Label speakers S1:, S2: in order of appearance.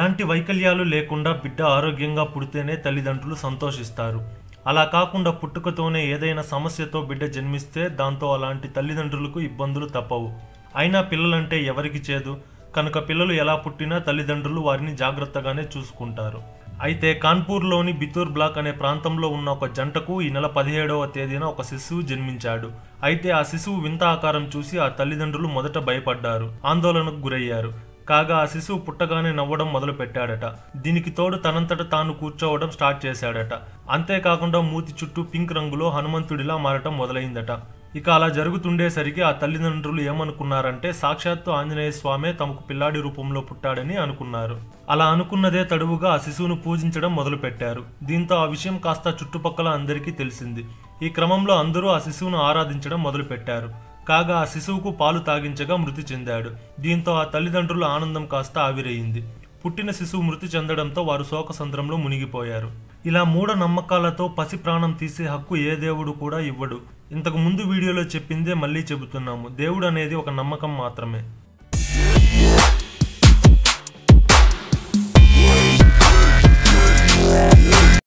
S1: ఎలాంటి వైకల్యాలు లేకుండా బిడ్డ ఆరోగ్యంగా పుడితేనే తల్లిదండ్రులు సంతోషిస్తారు అలా కాకుండా పుట్టుకతోనే ఏదైనా సమస్యతో బిడ్డ జన్మిస్తే దాంతో అలాంటి తల్లిదండ్రులకు ఇబ్బందులు తప్పవు అయినా పిల్లలంటే ఎవరికి చేదు కనుక పిల్లలు ఎలా పుట్టినా తల్లిదండ్రులు వారిని జాగ్రత్తగానే చూసుకుంటారు అయితే కాన్పూర్లోని బితూర్ బ్లాక్ అనే ప్రాంతంలో ఉన్న ఒక జంటకు ఈ నెల పదిహేడవ తేదీన ఒక శిశువు జన్మించాడు అయితే ఆ శిశువు వింత ఆకారం చూసి ఆ తల్లిదండ్రులు మొదట భయపడ్డారు ఆందోళనకు గురయ్యారు కాగా ఆ శిశువు పుట్టగానే నవ్వడం మొదలు పెట్టాడట దీనికి తోడు తనంతట తాను కూర్చోవడం స్టార్ట్ చేశాడట అంతేకాకుండా మూతి చుట్టూ పింక్ రంగులో హనుమంతుడిలా మారటం మొదలైందట ఇక అలా జరుగుతుండేసరికి ఆ తల్లిదండ్రులు ఏమనుకున్నారంటే సాక్షాత్తు ఆంజనేయ స్వామే తమకు పిల్లాడి రూపంలో పుట్టాడని అనుకున్నారు అలా అనుకున్నదే తడువుగా ఆ శిశువును పూజించడం మొదలుపెట్టారు దీంతో ఆ విషయం కాస్త చుట్టుపక్కల అందరికీ తెలిసింది ఈ క్రమంలో అందరూ ఆ శిశువును ఆరాధించడం మొదలుపెట్టారు కాగా ఆ శిశువుకు పాలు తాగించగా మృతి చెందాడు దీంతో ఆ తల్లిదండ్రుల ఆనందం కాస్త ఆవిరయింది పుట్టిన శిశువు మృతి చెందడంతో వారు శోకసంద్రంలో మునిగిపోయారు ఇలా మూఢ నమ్మకాలతో పసి ప్రాణం తీసే హక్కు ఏ దేవుడు కూడా ఇవ్వడు ఇంతకు ముందు వీడియోలో చెప్పిందే మళ్ళీ చెబుతున్నాము దేవుడు అనేది ఒక నమ్మకం మాత్రమే